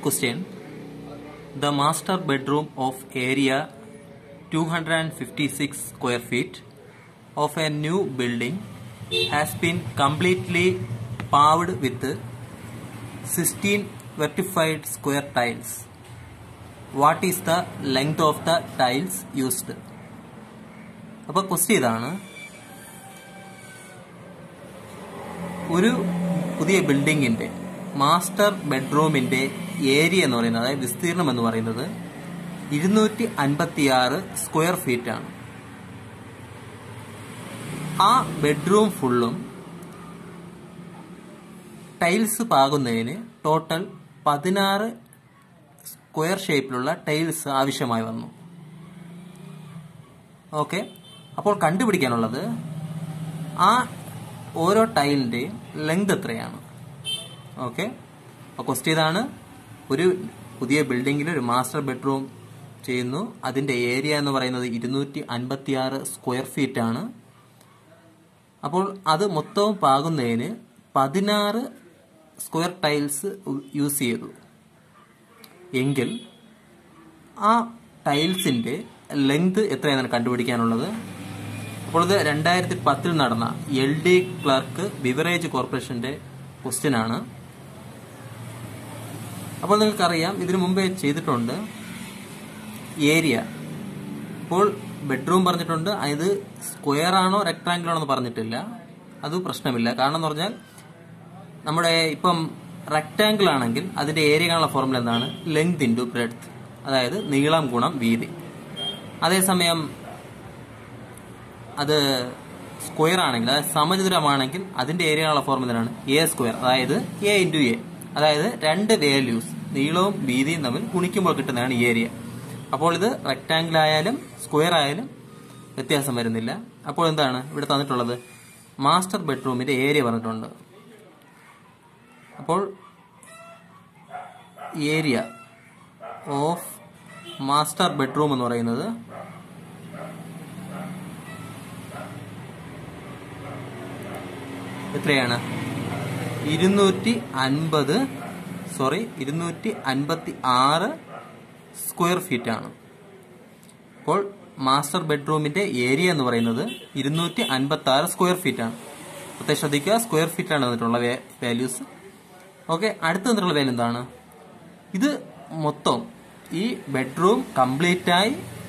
Question The master bedroom of area 256 square feet of a new building has been completely paved with 16 vertified square tiles. What is the length of the tiles used? അപ്പോൾ question ഇതാണ് ഒരു പുതിയ ബിൽഡിങ്ങിന്റെ master ബെഡ്റൂമിന്റെ area എന്ന് പറയുന്നത് അതായത് വിസ്തീർണം എന്ന് പറയുന്നത് ഇരുന്നൂറ്റി അൻപത്തിയാറ് സ്ക്വയർ ഫീറ്റ് ആണ് ആ ബെഡ്റൂം ഫുള്ളും ടൈൽസ് പാകുന്നതിന് ടോട്ടൽ പതിനാറ് സ്ക്വയർ ഷേപ്പിലുള്ള ടൈൽസ് ആവശ്യമായി വന്നു ഓക്കെ അപ്പോൾ കണ്ടുപിടിക്കാനുള്ളത് ആ ഓരോ ടൈലിന്റെയും ലെങ്ത് എത്രയാണ് ഓക്കെ അപ്പോൾ ക്വസ്റ്റ്യൻ ഇതാണ് ഒരു പുതിയ ബിൽഡിങ്ങിൽ ഒരു മാസ്റ്റർ ബെഡ്റൂം ചെയ്യുന്നു അതിന്റെ ഏരിയ എന്ന് പറയുന്നത് ഇരുന്നൂറ്റി അൻപത്തിയാറ് സ്ക്വയർ ഫീറ്റ് ആണ് അപ്പോൾ അത് മൊത്തവും പാകുന്നതിന് പതിനാറ് സ്ക്വയർ ടൈൽസ് യൂസ് ചെയ്തു എങ്കിൽ ആ ടൈൽസിന്റെ ലെങ്ത് എത്രയാണ് കണ്ടുപിടിക്കാനുള്ളത് അപ്പോൾ ഇത് രണ്ടായിരത്തി പത്തിൽ നടന്ന എൽ ഡി ക്ലർക്ക് ബിവറേജ് കോർപ്പറേഷന്റെ ക്വസ്റ്റ്യൻ ആണ് അപ്പോൾ നിങ്ങൾക്കറിയാം ഇതിനു മുമ്പേ ചെയ്തിട്ടുണ്ട് ഏരിയ ഇപ്പോൾ ബെഡ്റൂം പറഞ്ഞിട്ടുണ്ട് ഇത് സ്ക്വയർ ആണോ റെക്ടാങ്കിൾ ആണോ എന്ന് പറഞ്ഞിട്ടില്ല അത് പ്രശ്നമില്ല കാരണം എന്ന് പറഞ്ഞാൽ നമ്മുടെ ഇപ്പം റെക്ടാങ്കിൾ ആണെങ്കിൽ അതിന്റെ ഏരിയ കാണുന്ന ഫോർമുല എന്താണ് ലെങ്ത് ഇൻറ്റു ബ്രെഡ്ത്ത് അതായത് നീളം ഗുണം വീതി അതേസമയം അത് സ്ക്വയർ ആണെങ്കിൽ അതായത് സമചതുരമാണെങ്കിൽ അതിന്റെ ഏരിയ കാണുന്ന ഫോർമുല എന്താണ് എ സ്ക്വയർ അതായത് എ ഇൻറ്റു എ അതായത് രണ്ട് വാല്യൂസ് നീളവും വീതിയും തമ്മിൽ ഗുണിക്കുമ്പോൾ കിട്ടുന്നതാണ് ഏരിയ അപ്പോൾ ഇത് റെക്ടാങ്കിൾ ആയാലും സ്ക്വയർ ആയാലും വ്യത്യാസം വരുന്നില്ല അപ്പോൾ എന്താണ് ഇവിടെ തന്നിട്ടുള്ളത് മാസ്റ്റർ ബെഡ്റൂമിന്റെ ഏരിയ പറഞ്ഞിട്ടുണ്ട് അപ്പോൾ ഏരിയ ഓഫ് മാസ്റ്റർ ബെഡ്റൂം എന്ന് പറയുന്നത് എത്രയാണ് ഇരുന്നൂറ്റി അൻപത് സോറി ഇരുന്നൂറ്റി അൻപത്തി ആറ് സ്ക്വയർ ഫീറ്റ് ആണ് അപ്പോൾ മാസ്റ്റർ ബെഡ്റൂമിന്റെ ഏരിയ എന്ന് പറയുന്നത് ഇരുന്നൂറ്റി അൻപത്തി ആറ് സ്ക്വയർ ഫീറ്റ് ആണ് പ്രത്യേകം ശ്രദ്ധിക്കുക സ്ക്വയർ ഫീറ്റ് ആണ് വന്നിട്ടുള്ള വാല്യൂസ് ഓക്കെ അടുത്ത വന്നിട്ടുള്ള വാല്യൂ എന്താണ് ഇത് മൊത്തം ഈ ബെഡ്റൂം കംപ്ലീറ്റ് ആയി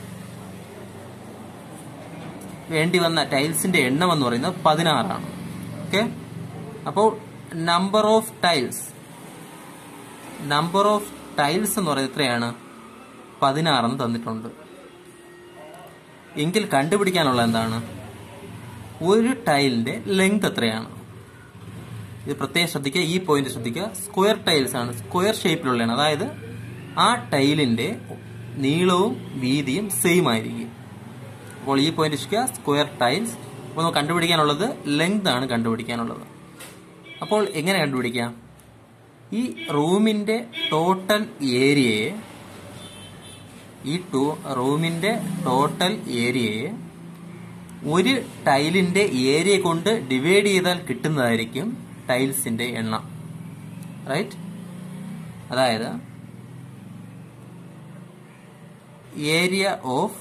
വേണ്ടി വന്ന ടൈൽസിന്റെ എണ്ണം എന്ന് പറയുന്നത് പതിനാറാണ് ഓക്കെ അപ്പോൾ number of tiles number of tiles എന്ന് പറയുന്നത് എത്രയാണ് പതിനാറെന്ന് തന്നിട്ടുണ്ട് എങ്കിൽ കണ്ടുപിടിക്കാനുള്ള എന്താണ് ഒരു ടൈലിന്റെ ലെങ്ത് എത്രയാണ് ഇത് പ്രത്യേകം ശ്രദ്ധിക്കുക ഈ പോയിന്റ് ശ്രദ്ധിക്കുക സ്ക്വയർ ടൈൽസ് ആണ് സ്ക്വയർ ഷേപ്പിലുള്ളതാണ് അതായത് ആ ടൈലിന്റെ നീളവും വീതിയും സെയിം ആയിരിക്കും അപ്പോൾ ഈ പോയിന്റ് ശ്രദ്ധിക്കുക സ്ക്വയർ ടൈൽസ് അപ്പോൾ നമുക്ക് കണ്ടുപിടിക്കാനുള്ളത് ലെങ്ത് ആണ് കണ്ടുപിടിക്കാനുള്ളത് അപ്പോൾ എങ്ങനെ കണ്ടുപിടിക്കാം ഈ റൂമിന്റെ ടോട്ടൽ ഏരിയയെ ഈ ടു റൂമിന്റെ ടോട്ടൽ ഏരിയയെ ഒരു ടൈലിന്റെ ഏരിയ കൊണ്ട് ഡിവൈഡ് ചെയ്താൽ കിട്ടുന്നതായിരിക്കും ടൈൽസിന്റെ എണ്ണം റൈറ്റ് അതായത് area of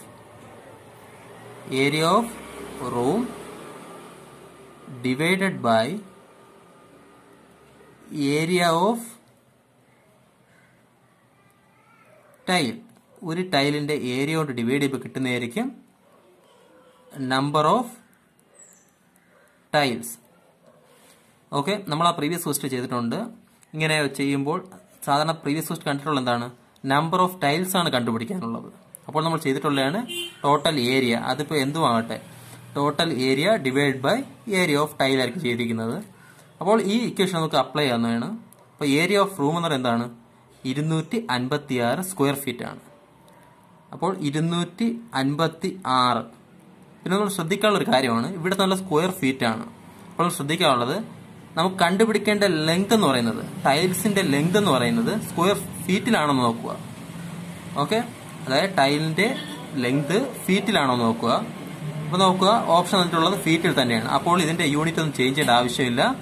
area of room divided by area of tile ഒരു ടൈലിന്റെ ഏരിയ കൊണ്ട് ഡിവൈഡ് ചെയ്യുമ്പോൾ കിട്ടുന്നതായിരിക്കും നമ്പർ ഓഫ് ടൈൽസ് ഓക്കെ നമ്മൾ ആ പ്രീവിയസ് ക്വസ്റ്റ് ചെയ്തിട്ടുണ്ട് ഇങ്ങനെ ചെയ്യുമ്പോൾ സാധാരണ പ്രീവിയസ് ക്വസ്റ്റ് കണ്ടിട്ടുള്ള എന്താണ് നമ്പർ ഓഫ് ടൈൽസ് ആണ് കണ്ടുപിടിക്കാനുള്ളത് അപ്പോൾ നമ്മൾ ചെയ്തിട്ടുള്ളതാണ് ടോട്ടൽ ഏരിയ അതിപ്പോൾ എന്തുമാകട്ടെ total area divide by area of tile ആയിരിക്കും ചെയ്തിരിക്കുന്നത് അപ്പോൾ ഈ ഇക്വേഷൻ നമുക്ക് അപ്ലൈ ചെയ്യാവുന്നതാണ് അപ്പോൾ ഏരിയ ഓഫ് റൂം എന്ന് പറയുന്നത് എന്താണ് ഇരുന്നൂറ്റി അൻപത്തി ആറ് സ്ക്വയർ ഫീറ്റ് ആണ് അപ്പോൾ ഇരുന്നൂറ്റി അൻപത്തി ആറ് പിന്നെ നമ്മൾ ശ്രദ്ധിക്കാനുള്ള ഒരു കാര്യമാണ് ഇവിടെ നല്ല സ്ക്വയർ ഫീറ്റ് ആണ് അപ്പോൾ ശ്രദ്ധിക്കാനുള്ളത് നമുക്ക് കണ്ടുപിടിക്കേണ്ട ലെങ്ത് എന്ന് പറയുന്നത് ടൈൽസിന്റെ ലെങ്ത് എന്ന് പറയുന്നത് സ്ക്വയർ ഫീറ്റിലാണെന്ന് നോക്കുക ഓക്കെ അതായത് ടൈലിന്റെ ലെങ്ത് ഫീറ്റിലാണോ നോക്കുക അപ്പോൾ നോക്കുക ഓപ്ഷൻ തന്നിട്ടുള്ളത് ഫീറ്റിൽ തന്നെയാണ് അപ്പോൾ ഇതിന്റെ യൂണിറ്റ് ഒന്നും ചേഞ്ച് ചെയ്യേണ്ട ആവശ്യമില്ല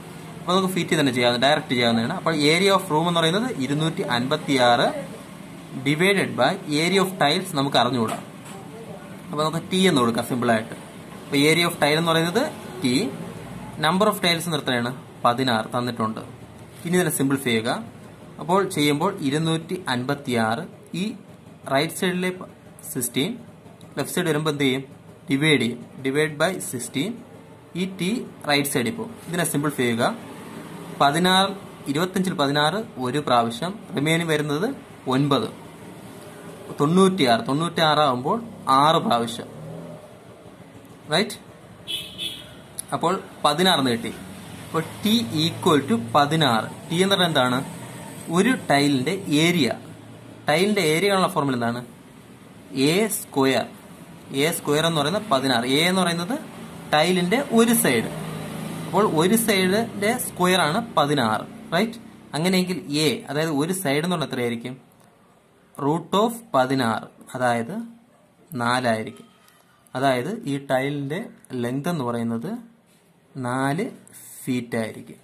അപ്പോൾ നമുക്ക് ഫീറ്റ് തന്നെ ചെയ്യാവുന്ന ഡയറക്റ്റ് ചെയ്യാവുന്നതാണ് അപ്പോൾ ഏരിയ ഓഫ് റൂം എന്ന് പറയുന്നത് ഇരുന്നൂറ്റി അൻപത്തി ആറ് divided by area of tiles നമുക്ക് അറിഞ്ഞുകൂടാ അപ്പോൾ നമുക്ക് ടി എന്ന് കൊടുക്കാം സിമ്പിളായിട്ട് അപ്പോൾ ഏരിയ ഓഫ് ടൈൽ എന്ന് പറയുന്നത് ടി നമ്പർ ഓഫ് ടൈൽസ് നിർത്തണയാണ് പതിനാറ് തന്നിട്ടുണ്ട് ഇനി ഇതിനെ സിമ്പിൾഫൈ ചെയ്യുക അപ്പോൾ ചെയ്യുമ്പോൾ ഇരുന്നൂറ്റി അൻപത്തി ആറ് ഈ റൈറ്റ് സൈഡിലെ സിക്സ്റ്റീൻ ലെഫ്റ്റ് സൈഡ് വരുമ്പോൾ എന്ത് ചെയ്യും ഡിവൈഡ് ചെയ്യും ഡിവൈഡ് ബൈ സിക്സ്റ്റീൻ ഈ ടി റൈറ്റ് സൈഡിൽ പോകും ഇതിനെ സിമ്പിൾഫൈ ചെയ്യുക പതിനാറ് ഇരുപത്തഞ്ചിൽ പതിനാറ് ഒരു പ്രാവശ്യം റിമൈനിങ് വരുന്നത് ഒൻപത് തൊണ്ണൂറ്റിയാറ് തൊണ്ണൂറ്റിയാറ് ആകുമ്പോൾ ആറ് പ്രാവശ്യം റൈറ്റ് അപ്പോൾ പതിനാറ് കിട്ടി അപ്പോൾ ടി ഈക്വൽ ടു പതിനാറ് ടി എന്ന് പറഞ്ഞാൽ എന്താണ് ഒരു ടൈലിന്റെ ഏരിയ ടൈലിന്റെ ഏരിയ ഉള്ള ഫോർമുല എന്താണ് എ സ്ക്വയർ എ സ്ക്വയർ എന്ന് പറയുന്നത് പതിനാറ് എ എന്ന് പറയുന്നത് ടൈലിന്റെ ഒരു സൈഡ് അപ്പോൾ ഒരു സൈഡിന്റെ സ്ക്വയർ ആണ് പതിനാറ് റൈറ്റ് അങ്ങനെയെങ്കിൽ എ അതായത് ഒരു സൈഡ് എന്ന് പറഞ്ഞാൽ എത്രയായിരിക്കും റൂട്ട് ഓഫ് പതിനാറ് അതായത് നാലായിരിക്കും അതായത് ഈ ടൈലിന്റെ ലെങ്ത് എന്ന് പറയുന്നത് നാല് ഫീറ്റ് ആയിരിക്കും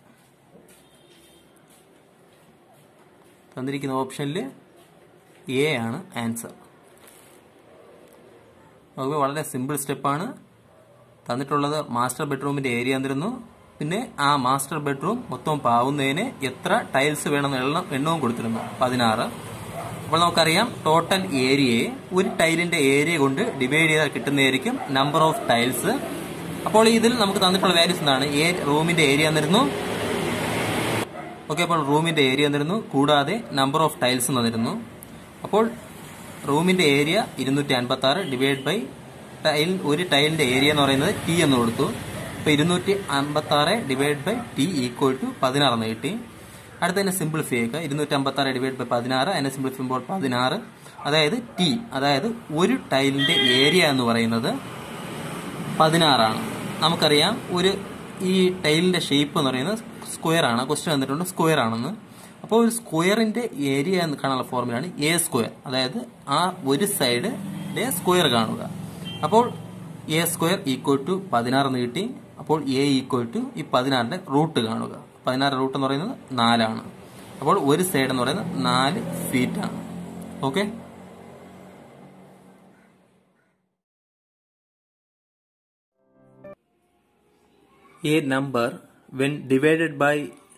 തന്നിരിക്കുന്ന ഓപ്ഷനിൽ എ ആണ് ആൻസർ അത് വളരെ സിമ്പിൾ സ്റ്റെപ്പാണ് തന്നിട്ടുള്ളത് മാസ്റ്റർ ബെഡ്റൂമിന്റെ ഏരിയ തന്നിരുന്നു പിന്നെ ആ മാസ്റ്റർ ബെഡ്റൂം മൊത്തം പാവുന്നതിന് എത്ര ടൈൽസ് വേണമെന്ന് എണ്ണം എണ്ണവും കൊടുത്തിരുന്നു പതിനാറ് അപ്പോൾ നമുക്കറിയാം ടോട്ടൽ ഏരിയയെ ഒരു ടൈലിന്റെ ഏരിയ കൊണ്ട് ഡിവൈഡ് ചെയ്താൽ കിട്ടുന്നതായിരിക്കും നമ്പർ ഓഫ് ടൈൽസ് അപ്പോൾ ഇതിൽ നമുക്ക് തന്നിട്ടുള്ള വാല്യൂസ് എന്താണ് ഏ റൂമിന്റെ ഏരിയ തന്നിരുന്നു ഓക്കെ അപ്പോൾ റൂമിന്റെ ഏരിയ തന്നിരുന്നു കൂടാതെ നമ്പർ ഓഫ് ടൈൽസ് തന്നിരുന്നു അപ്പോൾ റൂമിന്റെ ഏരിയ ഇരുന്നൂറ്റി അൻപത്തി ആറ് ഡിവൈഡ് ബൈ ടൈൽ ഒരു ടൈലിന്റെ ഏരിയ എന്ന് പറയുന്നത് ടി എന്ന് കൊടുത്തു അപ്പോൾ ഇരുന്നൂറ്റി അമ്പത്തി ആറ് divide by T equal to പതിനാറെന്ന് കിട്ടി അടുത്തതിനെ സിംപ്ലിഫൈ ചെയ്യുക ഇരുന്നൂറ്റി അമ്പത്തി ആറ് ഡിവൈഡ് ബൈ പതിനാറ് അതിനെ സിംപ്ലിഫൈ ചെയ്യുമ്പോൾ പതിനാറ് അതായത് ടി അതായത് ഒരു ടൈലിന്റെ ഏരിയ എന്ന് പറയുന്നത് പതിനാറാണ് നമുക്കറിയാം ഒരു ഈ ടൈലിന്റെ ഷേപ്പ് എന്ന് പറയുന്നത് സ്ക്വയർ ആണ് ക്വസ്റ്റ്യൻ വന്നിട്ടുണ്ട് സ്ക്വയർ ആണെന്ന് അപ്പോൾ ഒരു സ്ക്വയറിന്റെ ഏരിയ എന്ന് കാണാനുള്ള ഫോർമുലയാണ് എ സ്ക്വയർ അതായത് ആ ഒരു സൈഡിന്റെ സ്ക്വയർ കാണുക അപ്പോൾ എ സ്ക്വയർ ഈക്വൽ ടു പതിനാറ് എന്ന് കിട്ടി അപ്പോൾ എ ഈക്വൽ ടു ഈ പതിനാറിന്റെ റൂട്ട് കാണുക പതിനാറ് റൂട്ട് എന്ന് പറയുന്നത് നാലാണ് അപ്പോൾ ഒരു സൈഡ് എന്ന് പറയുന്നത് നാല് ഫീറ്റ് ആണ് okay A number when divided by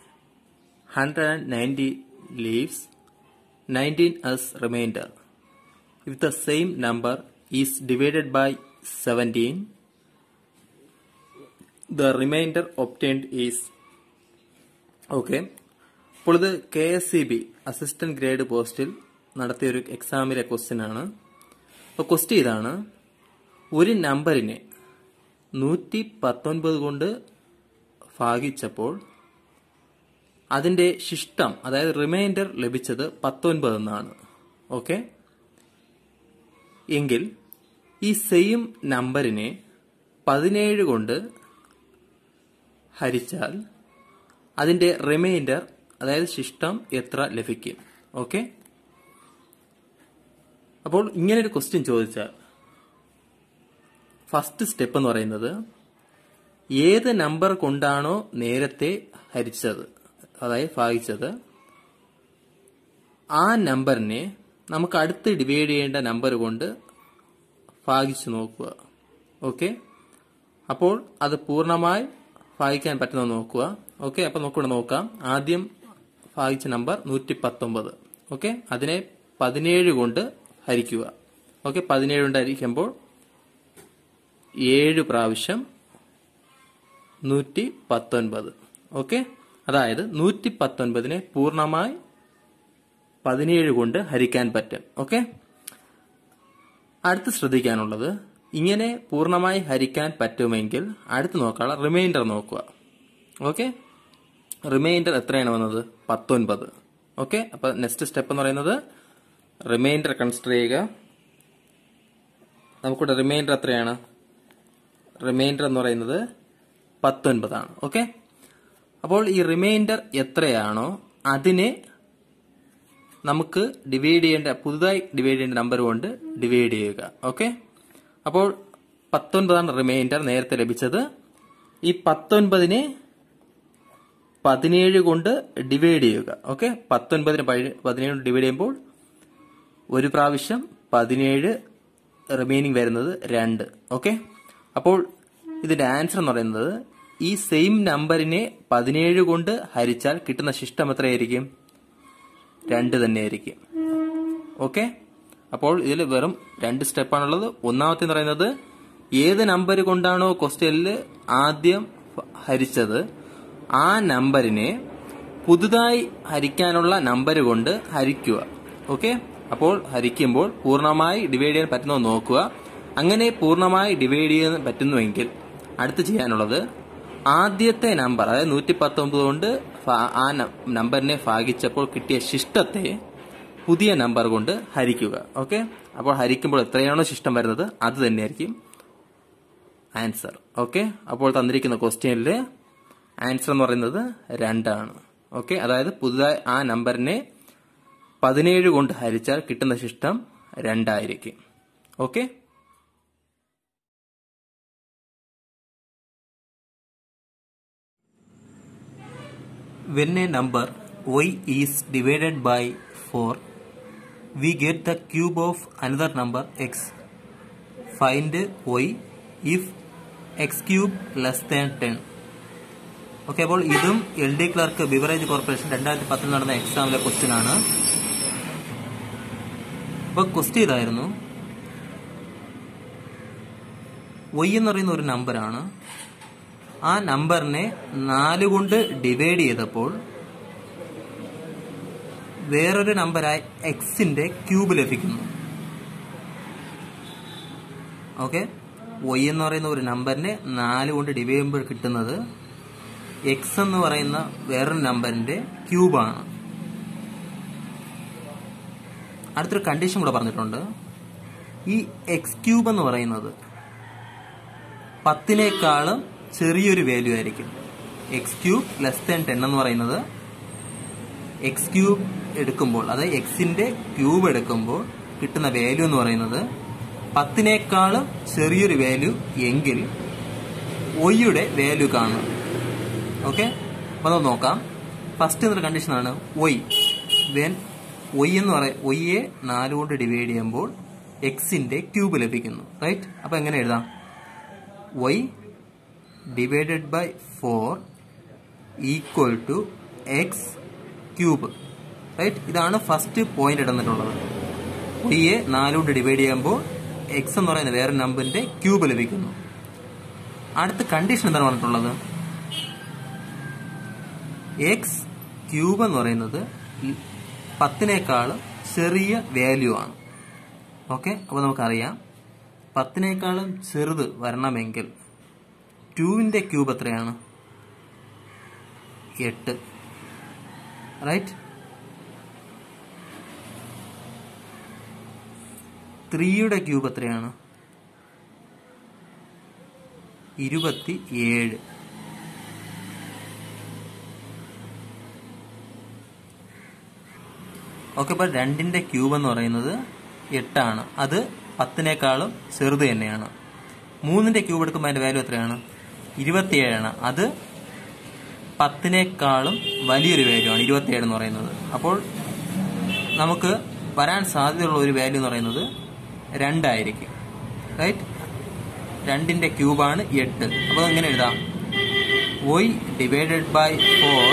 190 leaves 19 as remainder. If the same number is divided by 17, the remainder obtained is okay അപ്പോൾ ഇത് K S C B assistant grade പോസ്റ്റിൽ നടത്തിയ ഒരു എക്സാമിലെ ക്വസ്റ്റ്യൻ ആണ് അപ്പോൾ ക്വസ്റ്റ്യൻ ഇതാണ് ഒരു നമ്പറിനെ നൂറ്റി പത്തൊൻപത് കൊണ്ട് ഭാഗിച്ചപ്പോൾ അതിന്റെ ശിഷ്ടം അതായത് റിമൈൻഡർ ലഭിച്ചത് പത്തൊൻപത് എന്നാണ് ഓക്കെ എങ്കിൽ ഈ സെയിം നമ്പറിനെ പതിനേഴ് കൊണ്ട് ഹരിച്ചാൽ അതിന്റെ റിമൈൻഡർ അതായത് ശിഷ്ടം എത്ര ലഭിക്കും ഓക്കെ അപ്പോൾ ഇങ്ങനെ ഒരു ക്വസ്റ്റ്യൻ ചോദിച്ചാൽ ഫസ്റ്റ് സ്റ്റെപ്പ് എന്ന് പറയുന്നത് ഏത് നമ്പർ കൊണ്ടാണോ നേരത്തെ ഹരിച്ചത് അതായത് ഭാഗിച്ചത് ആ നമ്പറിനെ നമുക്ക് അടുത്ത് ഡിവൈഡ് ചെയ്യേണ്ട നമ്പർ കൊണ്ട് ഭാഗിച്ചു നോക്കുക ഓക്കെ അപ്പോൾ അത് പൂർണ്ണമായി ഭാഗിക്കാൻ പറ്റുന്ന നോക്കുക ഓക്കെ അപ്പൊ നമുക്കിവിടെ നോക്കാം ആദ്യം ഭാഗിച്ച നമ്പർ നൂറ്റി പത്തൊമ്പത് ഓക്കെ അതിനെ പതിനേഴ് കൊണ്ട് ഹരിക്കുക ഓക്കെ പതിനേഴ് കൊണ്ട് ഹരിക്കുമ്പോൾ ഏഴ് പ്രാവശ്യം നൂറ്റി പത്തൊൻപത് ഓക്കെ അതായത് നൂറ്റി പത്തൊൻപതിനെ പൂർണ്ണമായി പതിനേഴ് കൊണ്ട് ഹരിക്കാൻ പറ്റും ഓക്കെ അടുത്ത് ശ്രദ്ധിക്കാനുള്ളത് ഇങ്ങനെ പൂർണ്ണമായി ഹരിക്കാൻ പറ്റുമെങ്കിൽ അടുത്ത് നോക്കാനുള്ള റിമൈൻഡർ നോക്കുക ഓക്കെ റിമൈൻഡർ എത്രയാണ് വന്നത് പത്തൊൻപത് ഓക്കെ അപ്പൊ നെക്സ്റ്റ് സ്റ്റെപ്പ് എന്ന് പറയുന്നത് റിമൈൻഡർ കൺസിഡർ ചെയ്യുക നമുക്കിവിടെ റിമൈൻഡർ എത്രയാണ് റിമൈൻഡർ എന്ന് പറയുന്നത് പത്തൊൻപതാണ് ഓക്കെ അപ്പോൾ ഈ റിമൈൻഡർ എത്രയാണോ അതിനെ നമുക്ക് ഡിവൈഡ് ചെയ്യേണ്ട പുതുതായി ഡിവൈഡ് ചെയ്യേണ്ട നമ്പർ കൊണ്ട് ഡിവൈഡ് ചെയ്യുക ഓക്കെ അപ്പോൾ പത്തൊൻപതാണ് റിമൈൻഡർ നേരത്തെ ലഭിച്ചത് ഈ പത്തൊൻപതിനെ പതിനേഴ് കൊണ്ട് ഡിവൈഡ് ചെയ്യുക ഓക്കെ പത്തൊൻപതിന് പഴ- പതിനേഴ് കൊണ്ട് ഡിവൈഡ് ചെയ്യുമ്പോൾ ഒരു പ്രാവശ്യം പതിനേഴ് റിമൈനിങ് വരുന്നത് രണ്ട് ഓക്കെ അപ്പോൾ ഇതിന്റെ ആൻസർ എന്ന് പറയുന്നത് ഈ സെയിം നമ്പറിനെ പതിനേഴ് കൊണ്ട് ഹരിച്ചാൽ കിട്ടുന്ന ശിഷ്ടം എത്രയായിരിക്കും രണ്ട് തന്നെയായിരിക്കും ഓക്കെ അപ്പോൾ ഇതിൽ വെറും രണ്ട് സ്റ്റെപ്പാണുള്ളത് ഒന്നാമത്തെ എന്ന് പറയുന്നത് ഏത് നമ്പർ കൊണ്ടാണോ ക്വസ്റ്റ്യനിൽ ആദ്യം ഫ- ഹരിച്ചത് ആ നമ്പറിനെ പുതുതായി ഹരിക്കാനുള്ള നമ്പർ കൊണ്ട് ഹരിക്കുക ഓക്കെ അപ്പോൾ ഹരിക്കുമ്പോൾ പൂർണ്ണമായി ഡിവൈഡ് ചെയ്യാൻ പറ്റുന്നോ എന്ന് നോക്കുക അങ്ങനെ പൂർണ്ണമായി ഡിവൈഡ് ചെയ്യാൻ പറ്റുന്നുവെങ്കിൽ അടുത്ത് ചെയ്യാനുള്ളത് ആദ്യത്തെ നമ്പർ അതായത് നൂറ്റി പത്തൊമ്പത് കൊണ്ട് ഫ- ആ ന- നമ്പറിനെ ഭാഗിച്ചപ്പോൾ കിട്ടിയ ശിഷ്ടത്തെ പുതിയ നമ്പർ കൊണ്ട് ഹരിക്കുക ഓക്കെ അപ്പോൾ ഹരിക്കുമ്പോൾ എത്രയാണോ ശിഷ്ടം വരുന്നത് അത് തന്നെയായിരിക്കും ആൻസർ ഓക്കെ അപ്പോൾ തന്നിരിക്കുന്ന ക്വസ്റ്റ്യനിൽ ആൻസർ എന്ന് പറയുന്നത് രണ്ടാണ് ഓക്കെ അതായത് പുതുതായി ആ നമ്പറിനെ പതിനേഴ് കൊണ്ട് ഹരിച്ചാൽ കിട്ടുന്ന ശിഷ്ടം രണ്ടായിരിക്കും okay When a number y is divided by 4, we get the cube of another number x. Find y if x cube less than 10. Okay അപ്പോൾ ഇതും L D clerk beverage corporation രണ്ടായിരത്തി പത്തിൽ നടന്ന എക്സാമിലെ ക്വസ്റ്റ്യൻ ആണ് അപ്പൊ ക്വസ്റ്റ്യൻ ഇതായിരുന്നു y എന്ന് പറയുന്ന ഒരു നമ്പറാണ് ആ നമ്പറിനെ നാല് കൊണ്ട് ഡിവൈഡ് ചെയ്തപ്പോൾ വേറൊരു നമ്പറായ എക്സിന്റെ ക്യൂബ് ലഭിക്കുന്നു ഓക്കെ വൈ എന്ന് പറയുന്ന ഒരു നമ്പറിനെ നാല് കൊണ്ട് ഡിവൈഡ് ചെയ്യുമ്പോൾ കിട്ടുന്നത് എക്സ് എന്ന് പറയുന്ന വേറൊരു നമ്പറിന്റെ ക്യൂബാണ് അടുത്തൊരു കണ്ടീഷൻ കൂടെ പറഞ്ഞിട്ടുണ്ട് ഈ എക്സ് ക്യൂബ് എന്ന് പറയുന്നത് പത്തിനേക്കാളും ചെറിയൊരു വാല്യൂ ആയിരിക്കും X cube less than ten എന്ന് പറയുന്നത് എക്സ് ക്യൂബ് എടുക്കുമ്പോൾ അതായത് എക്സിന്റെ ക്യൂബ് എടുക്കുമ്പോൾ കിട്ടുന്ന വാല്യൂ എന്ന് പറയുന്നത് പത്തിനേക്കാളും ചെറിയൊരു വാല്യൂ എങ്കിൽ ഒയ്യുടെ വാല്യൂ കാണും ഓക്കെ അപ്പൊ നമുക്ക് നോക്കാം ഫസ്റ്റ് എന്നൊരു കണ്ടീഷനാണ് ഒയ് വെൻ ഒയ് എന്ന് പറയും ഒയ്യെ നാല് കൊണ്ട് ഡിവൈഡ് ചെയ്യുമ്പോൾ എക്സിന്റെ ക്യൂബ് ലഭിക്കുന്നു റൈറ്റ് അപ്പൊ എങ്ങനെ എഴുതാം y divided by 4 equal to x cube right ഇതാണ് ഫസ്റ്റ് പോയിന്റ് ഇടന്നിട്ടുള്ളത് യെ നാലുകൊണ്ട് ഡിവൈഡ് ചെയ്യുമ്പോൾ എക്സ് എന്ന് പറയുന്ന വേറെ നമ്പറിന്റെ ക്യൂബ് ലഭിക്കുന്നു അടുത്ത കണ്ടീഷൻ എന്താണ് പറഞ്ഞിട്ടുള്ളത് എക്സ് ക്യൂബ് എന്ന് പറയുന്നത് പത്തിനേക്കാളും ചെറിയ വാല്യൂ ആണ് ഓക്കെ അപ്പോൾ നമുക്കറിയാം പത്തിനേക്കാളും ചെറുത് വരണമെങ്കിൽ ടുവിന്റെ ക്യൂബ് എത്രയാണ് എട്ട് റൈറ്റ് ത്രീയുടെ ക്യൂബ് എത്രയാണ് ഇരുപത്തി ഏഴ് ഓക്കെ അപ്പൊ രണ്ടിന്റെ ക്യൂബ് എന്ന് പറയുന്നത് എട്ടാണ് അത് പത്തിനേക്കാളും ചെറുത് തന്നെയാണ് മൂന്നിന്റെ ക്യൂബ് എടുക്കുമ്പോൾ അതിന്റെ വാല്യൂ എത്രയാണ് ഇരുപത്തിയേഴാണ് അത് പത്തിനേക്കാളും വലിയൊരു വാല്യൂ ആണ് ഇരുപത്തിയേഴ് എന്ന് പറയുന്നത് അപ്പോൾ നമുക്ക് വരാൻ സാധ്യതയുള്ള ഒരു വാല്യൂ എന്ന് പറയുന്നത് രണ്ടായിരിക്കും റൈറ്റ് രണ്ടിന്റെ ക്യൂബാണ് എട്ട് അപ്പോൾ എങ്ങനെ എഴുതാം Y divided by four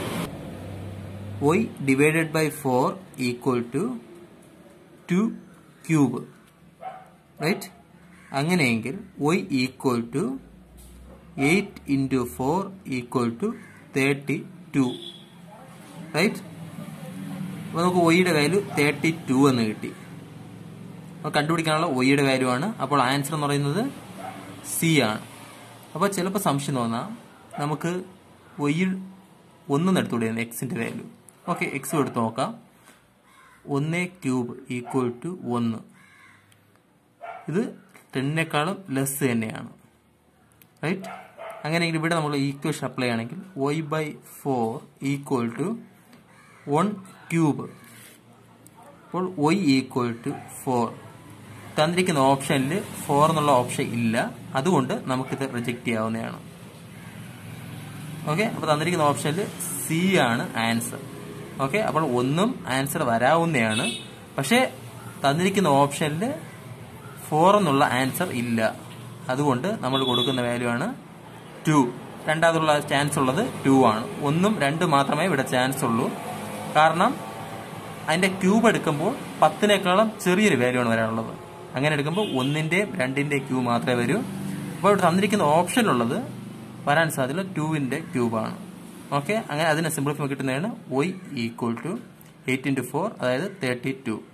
Y divided by four equal to two cube right അങ്ങനെയെങ്കിൽ Y equal to eight into four equal to thirty two right അപ്പോൾ നമുക്ക് ഒയ്യുടെ വാല്യൂ തേർട്ടി ടു എന്ന് കിട്ടി അപ്പോൾ കണ്ടുപിടിക്കാനുള്ള ഒയ്യുടെ വാല്യൂ ആണ് അപ്പോൾ ആൻസർ എന്ന് പറയുന്നത് സി ആണ് അപ്പോൾ ചിലപ്പോൾ സംശയം തോന്നാം നമുക്ക് ഒയ്യിൽ ഒന്നും എടുത്തുകൂടെ എക്സിന്റെ വാല്യൂ ഓക്കെ എക്സ് എടുത്ത് നോക്കാം ഒന്ന് ക്യൂബ് ഈക്വൽ ടു ഒന്ന് ഇത് ടെന്നിനേക്കാളും ലെസ് തന്നെയാണ് റൈറ്റ് അങ്ങനെയെങ്കിൽ ഇവിടെ നമ്മൾ ഈക്വേഷൻ അപ്ലൈ ആണെങ്കിൽ Y by four equal to one cube അപ്പോൾ വൈ ഈക്വൽ ടു ഫോർ തന്നിരിക്കുന്ന ഓപ്ഷനിൽ ഫോർ എന്നുള്ള ഓപ്ഷൻ ഇല്ല അതുകൊണ്ട് നമുക്കിത് റിജക്റ്റ് ചെയ്യാവുന്നതാണ് ഓക്കെ അപ്പോൾ തന്നിരിക്കുന്ന ഓപ്ഷനിൽ സി ആണ് ആൻസർ ഓക്കെ അപ്പോൾ ഒന്നും ആൻസർ വരാവുന്നതാണ് പക്ഷേ തന്നിരിക്കുന്ന ഓപ്ഷനിൽ ഫോർ എന്നുള്ള ആൻസർ ഇല്ല അതുകൊണ്ട് നമ്മൾ കൊടുക്കുന്ന വാല്യൂ ആണ് ടു രണ്ടാമതുള്ള ചാൻസ് ഉള്ളത് ടു ആണ് ഒന്നും രണ്ട് മാത്രമേ ഇവിടെ ചാൻസ് ഉള്ളൂ കാരണം അതിന്റെ ക്യൂബ് എടുക്കുമ്പോൾ പത്തിനേക്കാളും ചെറിയൊരു വാല്യൂ ആണ് വരാനുള്ളത് അങ്ങനെ എടുക്കുമ്പോൾ ഒന്നിന്റെയും രണ്ടിന്റെയും ക്യൂബ് മാത്രമേ വരൂ അപ്പോൾ ഇവിടെ തന്നിരിക്കുന്ന ഓപ്ഷനിലുള്ളത് വരാൻ സാധ്യത ടുവിന്റെ ക്യൂബാണ് ഓക്കെ അങ്ങനെ അതിനെ സിംപ്ലിഫൈ കിട്ടുന്നതാണ് Y equal to eight into four അതായത് തേർട്ടി ടു